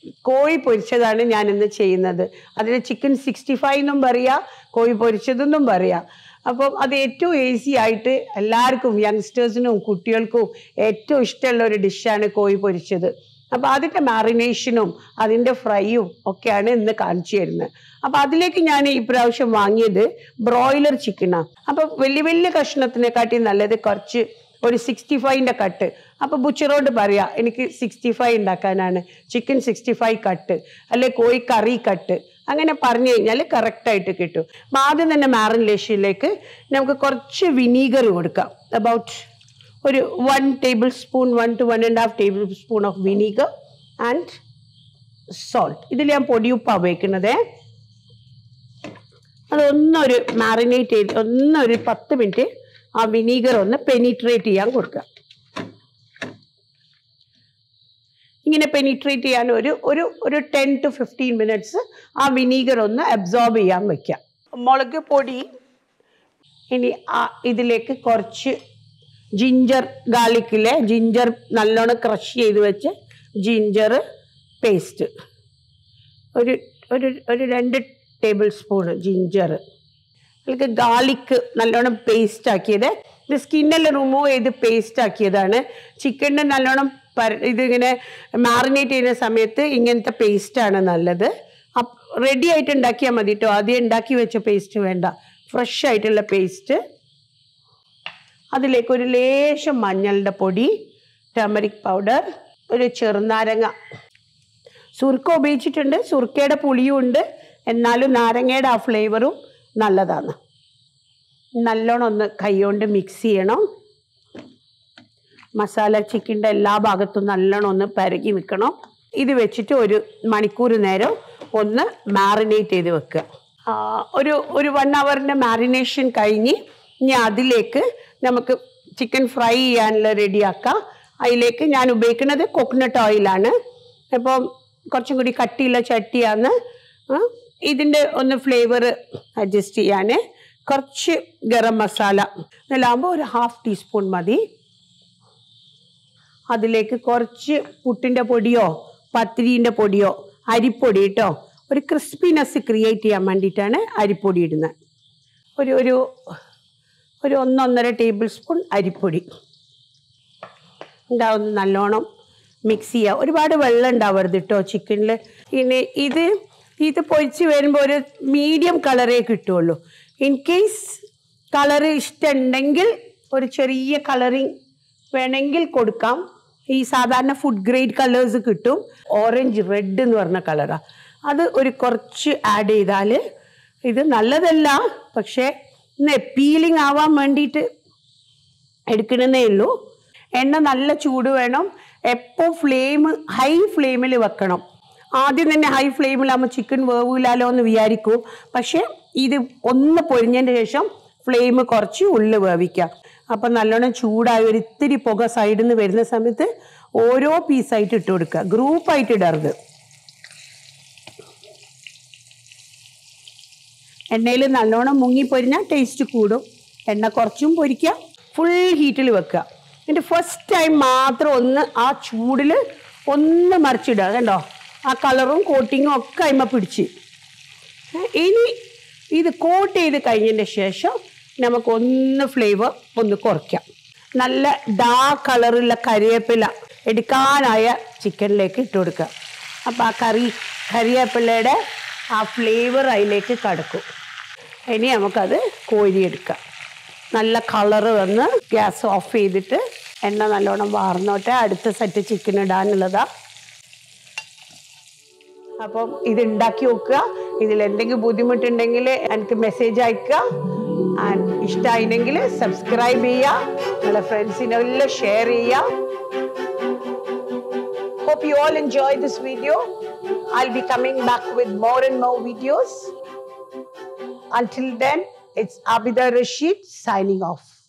കോഴി പൊരിച്ചതാണ് ഞാൻ ഇന്ന് ചെയ്യുന്നത് അതിന് ചിക്കൻ സിക്സ്റ്റി ഫൈവ് എന്നും പറയാ കോഴി പൊരിച്ചതെന്നും പറയാം അപ്പം അത് ഏറ്റവും ഈസി ആയിട്ട് എല്ലാവർക്കും യങ്സ്റ്റേഴ്സിനും കുട്ടികൾക്കും ഏറ്റവും ഇഷ്ടമുള്ള ഒരു ഡിഷാണ് കോഴി പൊരിച്ചത് അപ്പോൾ അതിൻ്റെ മാറിനേഷനും അതിൻ്റെ ഫ്രൈയും ഒക്കെയാണ് ഇന്ന് കാണിച്ചു തരുന്നത് അപ്പോൾ അതിലേക്ക് ഞാൻ ഈ പ്രാവശ്യം വാങ്ങിയത് ബ്രോയിലർ ചിക്കനാണ് അപ്പോൾ വലിയ വലിയ കഷ്ണത്തിനെക്കാട്ടി നല്ലത് കുറച്ച് ഒരു സിക്സ്റ്റി ഫൈവിൻ്റെ കട്ട് അപ്പോൾ ബുച്ചറോട് പറയാ എനിക്ക് സിക്സ്റ്റി ഫൈവ് ഉണ്ടാക്കാനാണ് ചിക്കൻ സിക്സ്റ്റി ഫൈവ് കട്ട് അല്ലെ കോഴി കറി കട്ട് അങ്ങനെ പറഞ്ഞു കഴിഞ്ഞാൽ കറക്റ്റായിട്ട് കിട്ടും അപ്പം ആദ്യം തന്നെ മാറിനേഷനിലേക്ക് നമുക്ക് കുറച്ച് വിനീഗർ കൊടുക്കാം അബൌട്ട് ഒരു one table spoon one two one and half table spoon of vinegar and salt ഇതിൽ ഞാൻ പൊടിയുപ്പാണ് ഉപയോഗിക്കുന്നത് അതൊന്നൊരു മാറിനേറ്റ് ചെയ്ത് ഒന്നൊരു പത്ത് മിനിറ്റ് ആ വിനീഗർ ഒന്ന് പെനിട്രേറ്റ് ചെയ്യാൻ കൊടുക്കുക ഇങ്ങനെ പെനിട്രേറ്റ് ചെയ്യാൻ ഒരു ഒരു ഒരു ടെൻ ടു ഫിഫ്റ്റീൻ മിനിറ്റ്സ് ആ വിനീഗർ ഒന്ന് അബ്സോർബ് ചെയ്യാൻ വെക്കാം മുളക് പൊടി ഇനി ആ ഇതിലേക്ക് കുറച്ച് ജിഞ്ചർ ഗാർലിക്കിലെ ജിഞ്ചർ നല്ലോണം ക്രഷ് ചെയ്ത് വെച്ച് ജിഞ്ചർ പേസ്റ്റ് ഒരു ഒരു ഒരു രണ്ട് ടേബിൾ സ്പൂണ് ജിഞ്ചർ അതിലേക്ക് ഗാർലിക്ക് നല്ലോണം പേസ്റ്റ് ആക്കിയത് ഇത് സ്കിന്നെല്ലാം റിമൂവ് ചെയ്ത് പേസ്റ്റ് ആക്കിയതാണ് ചിക്കൻ്റെ നല്ലോണം പര ഇതിങ്ങനെ മാറിനേറ്റ് ചെയ്യുന്ന സമയത്ത് ഇങ്ങനത്തെ പേസ്റ്റാണ് നല്ലത് റെഡി ആയിട്ട് ഉണ്ടാക്കിയാൽ മതി കേട്ടോ ആദ്യം ഉണ്ടാക്കി വെച്ച പേസ്റ്റ് വേണ്ട ഫ്രഷ് ആയിട്ടുള്ള പേസ്റ്റ് അതിലേക്ക് ഒരു ലേശം മഞ്ഞളുടെ പൊടി ടർമറിക് പൗഡർ ഒരു ചെറുനാരങ്ങ സുർക്ക ഉപയോഗിച്ചിട്ടുണ്ട് സുർക്കയുടെ പുളിയും ഉണ്ട് എന്നാലും നാരങ്ങയുടെ ആ ഫ്ലേവറും നല്ലതാണ് നല്ലോണം ഒന്ന് കൈകൊണ്ട് മിക്സ് ചെയ്യണം മസാല ചിക്കൻ്റെ എല്ലാ ഭാഗത്തും നല്ലോണം ഒന്ന് പരകി നിൽക്കണം ഇത് വെച്ചിട്ട് ഒരു മണിക്കൂർ നേരം ഒന്ന് മാറിനേറ്റ് ചെയ്ത് വെക്കുക ആ, ഒരു ഒരു വൺ അവറിൻ്റെ മാറിനേഷൻ കഴിഞ്ഞ് ഇനി അതിലേക്ക് നമുക്ക് ചിക്കൻ ഫ്രൈ ചെയ്യാനുള്ള റെഡിയാക്കാം അതിലേക്ക് ഞാൻ ഉപയോഗിക്കുന്നത് കോക്കനട്ട് ഓയിലാണ് അപ്പം കുറച്ചും കൂടി കട്ടിയുള്ള ചട്ടിയാണ് ആ, ഇതിൻ്റെ ഒന്ന് ഫ്ലേവർ അഡ്ജസ്റ്റ് ചെയ്യാൻ കുറച്ച് ഗരം മസാല ഇതിലാകുമ്പോൾ ഒരു ഹാഫ് ടീസ്പൂൺ മതി അതിലേക്ക് കുറച്ച് പുട്ടിൻ്റെ പൊടിയോ പത്തിരീൻ്റെ പൊടിയോ അരിപ്പൊടി കേട്ടോ ഒരു ക്രിസ്പിനെസ് ക്രിയേറ്റ് ചെയ്യാൻ വേണ്ടിയിട്ടാണ് അരിപ്പൊടി ഇടുന്നത് ഒരു ഒരു ഒരു ഒന്നൊന്നര ടേബിൾ സ്പൂൺ അരിപ്പൊടി ഉണ്ടാവുന്ന നല്ലോണം മിക്സ് ചെയ്യുക ഒരുപാട് വെള്ളം ഉണ്ടാവരുത് കേട്ടോ ചിക്കനിൽ ഇനി ഇത് ഇത് പൊരിച്ച് വരുമ്പോൾ ഒരു മീഡിയം കളറേ കിട്ടുള്ളൂ ഇൻ കേസ് കളറ് ഇഷ്ടമുണ്ടെങ്കിൽ ഒരു ചെറിയ കളറിങ് വേണമെങ്കിൽ കൊടുക്കാം ഈ സാധാരണ ഫുഡ് ഗ്രേഡ് കളേഴ്സ് കിട്ടും ഓറഞ്ച് റെഡ് എന്ന് പറഞ്ഞ കളറാണ് അത് ഒരു കുറച്ച് ആഡ് ചെയ്താൽ ഇത് നല്ലതല്ല പക്ഷേ ഒന്ന് പീലിംഗ് ആവാൻ വേണ്ടിയിട്ട് എടുക്കണമെന്നേ ഉള്ളൂ എണ്ണ നല്ല ചൂട് വേണം എപ്പോൾ ഫ്ലെയിം ഹൈ ഫ്ലെയിമിൽ വെക്കണം ആദ്യം തന്നെ ഹൈ ഫ്ലെയിമിലാകുമ്പോൾ ചിക്കൻ വേവില്ലാലോ എന്ന് വിചാരിക്കും പക്ഷേ ഇത് ഒന്ന് പൊരിഞ്ഞതിന് ശേഷം ഫ്ലെയിം കുറച്ച് ഉള്ളിൽ വേവിക്കാം അപ്പം നല്ലോണം ചൂടായി ഒരു ഇത്തിരി പുക സൈഡിൽ നിന്ന് വരുന്ന സമയത്ത് ഓരോ പീസായിട്ട് ഇട്ട് കൊടുക്കുക ഗ്രൂപ്പായിട്ട് ഇടരുത് എണ്ണയിൽ നല്ലോണം മുങ്ങി പൊരിഞ്ഞാൽ ടേസ്റ്റ് കൂടും എണ്ണ കുറച്ചും പൊരിക്കുക ഫുൾ ഹീറ്റിൽ വെക്കുക എന്നിട്ട് ഫസ്റ്റ് ടൈം മാത്രം ഒന്ന് ആ ചൂടിൽ ഒന്ന് മറിച്ചിടുക കണ്ടോ ആ കളറും കോട്ടിങ്ങും ഒക്കെ അതിമ പിടിച്ച് ഏ, ഇനി ഇത് കോട്ട് ചെയ്ത് കഴിഞ്ഞതിന് ശേഷം നമുക്കൊന്ന് ഫ്ലേവർ ഒന്ന് കുറയ്ക്കാം നല്ല ഡാർക്ക് കളറുള്ള കരിവേപ്പില എടുക്കാനായ ചിക്കനിലേക്ക് ഇട്ട് കൊടുക്കുക അപ്പോൾ ആ കറി കരിവേപ്പിലയുടെ ആ ഫ്ലേവർ അതിലേക്ക് കടക്കും ഇനി നമുക്കത് കോരിയെടുക്കാം നല്ല കളറ് വന്ന് ഗ്യാസ് ഓഫ് ചെയ്തിട്ട് എണ്ണ നല്ലോണം വാർന്നോട്ടെ അടുത്ത സെറ്റ് ചിക്കൻ ഇടാനുള്ളതാ അപ്പം ഇത് ഉണ്ടാക്കി നോക്കുക ഇതിൽ എന്തെങ്കിലും ബുദ്ധിമുട്ടുണ്ടെങ്കിൽ എനിക്ക് മെസ്സേജ് അയക്കുക ആൻഡ് ഇഷ്ടമായില്ലെങ്കിൽ സബ്സ്ക്രൈബ് ചെയ്യുക നിങ്ങളുടെ ഫ്രണ്ട്സിനെല്ലാം ഷെയർ ചെയ്യുക Hope you all enjoyed this video. I'll be coming back with more and more videos. Until then, it's Abida Rashid signing off.